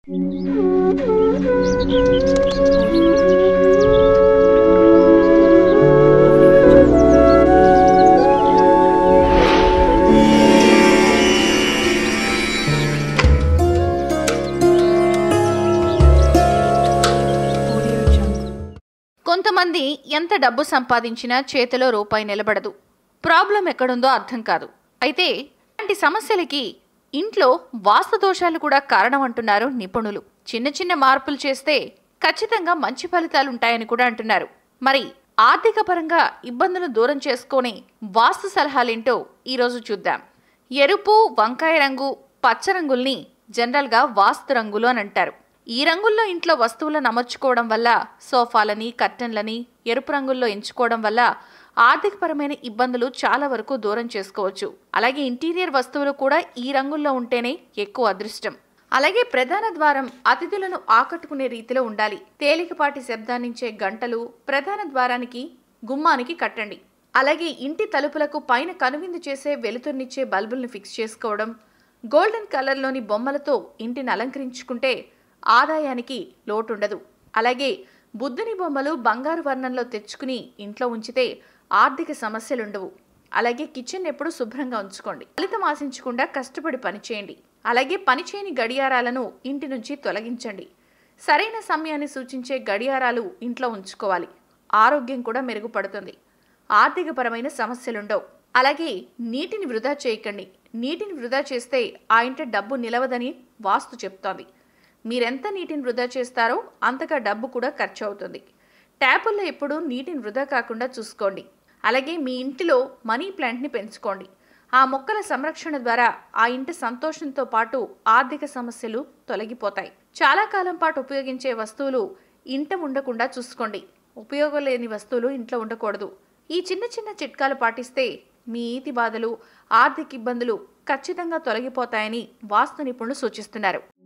కొంతమంది ఎంత డబ్బు సంపాదించినా చేతిలో రూపాయి నిలబడదు ప్రాబ్లం ఎక్కడుందో అర్థం కాదు అయితే ఇలాంటి సమస్యలకి ఇంట్లో వాస్తు దోషాలు కూడా కారణం అంటున్నారు నిపుణులు చిన్న చిన్న మార్పులు చేస్తే ఖచ్చితంగా మంచి ఫలితాలు ఉంటాయని కూడా అంటున్నారు మరి ఆర్థిక పరంగా ఇబ్బందులు దూరం చేసుకొని వాస్తు సలహాలేంటో ఈరోజు చూద్దాం ఎరుపు వంకాయ రంగు పచ్చ రంగుల్ని జనరల్గా వాస్తు రంగులు అని అంటారు ఈ రంగుల్లో ఇంట్లో వస్తువులను అమర్చుకోవడం వల్ల సోఫాలని కర్టన్లని ఎరుపు రంగుల్లో ఎంచుకోవడం వల్ల ఆర్థికపరమైన ఇబ్బందులు చాలా వరకు దూరం చేసుకోవచ్చు అలాగే ఇంటీరియర్ వస్తువులు కూడా ఈ రంగుల్లో ఉంటేనే ఎక్కువ అదృష్టం అలాగే ప్రధాన ద్వారం అతిథులను ఆకట్టుకునే రీతిలో ఉండాలి తేలికపాటి శబ్దాన్నించే గంటలు ప్రధాన ద్వారానికి గుమ్మానికి కట్టండి అలాగే ఇంటి తలుపులకు పైన కనువిందు చేసే వెలుతురునిచ్చే బల్బుల్ని ఫిక్స్ చేసుకోవడం గోల్డెన్ కలర్లోని బొమ్మలతో ఇంటిని అలంకరించుకుంటే ఆదాయానికి లోటుండదు అలాగే బుద్ధుని బొమ్మలు బంగారు వర్ణంలో తెచ్చుకుని ఇంట్లో ఉంచితే ఆర్థిక సమస్యలుండవు అలాగే కిచెన్ ఎప్పుడు శుభ్రంగా ఉంచుకోండి ఫలితం ఆశించకుండా కష్టపడి పనిచేయండి అలాగే పనిచేయని గడియారాలను ఇంటి నుంచి తొలగించండి సరైన సమయాన్ని సూచించే గడియారాలు ఇంట్లో ఉంచుకోవాలి ఆరోగ్యం కూడా మెరుగుపడుతుంది ఆర్థికపరమైన సమస్యలుండవు అలాగే నీటిని వృధా చేయకండి నీటిని వృధా చేస్తే ఆ ఇంట డబ్బు నిలవదని వాస్తు చెప్తోంది మీరెంత నీటిని వృధా చేస్తారో అంతగా డబ్బు కూడా ఖర్చు అవుతుంది ట్యాపుల్లో ఎప్పుడూ నీటిని వృధా కాకుండా చూసుకోండి అలాగే మీ ఇంటిలో మనీ ప్లాంట్ని పెంచుకోండి ఆ మొక్కల సంరక్షణ ద్వారా ఆ ఇంటి సంతోషంతో పాటు ఆర్థిక సమస్యలు తొలగిపోతాయి చాలా కాలం పాటు ఉపయోగించే వస్తువులు ఇంట ఉండకుండా చూసుకోండి ఉపయోగం లేని వస్తువులు ఇంట్లో ఉండకూడదు ఈ చిన్న చిన్న చిట్కాలు పాటిస్తే మీ ఈతి బాధలు ఆర్థిక ఇబ్బందులు ఖచ్చితంగా తొలగిపోతాయని వాస్తు నిపుణులు సూచిస్తున్నారు